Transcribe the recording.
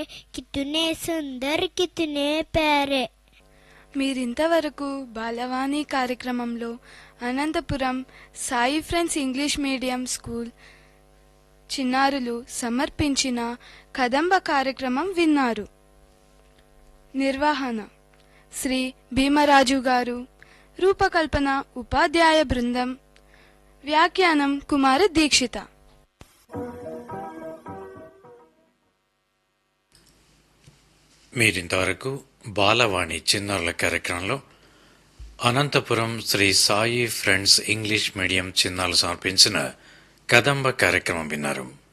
కితునే సుందర్ కితునే ప్యారే మీరింతవరకు బాలవాణి కార్యక్రమంలో Anantapuram Sai friends English medium school చిన్నారులు సమర్పించిన కదంబ కార్యక్రమం విన్నారు నిర్వహణ శ్రీ భీమరాజు గారు రూపకల్పన ఉపాధ్యాయ బృందం వ్యాఖ్యానం కుమార దీక్షిత మీరింతవరకు బాలవాణి చిన్నారుల కార్యక్రమంలో Anantapuram Shri Sai friends English medium చిన్నారులు సమర్పించిన కదంబ కార్యక్రమం విన్నారు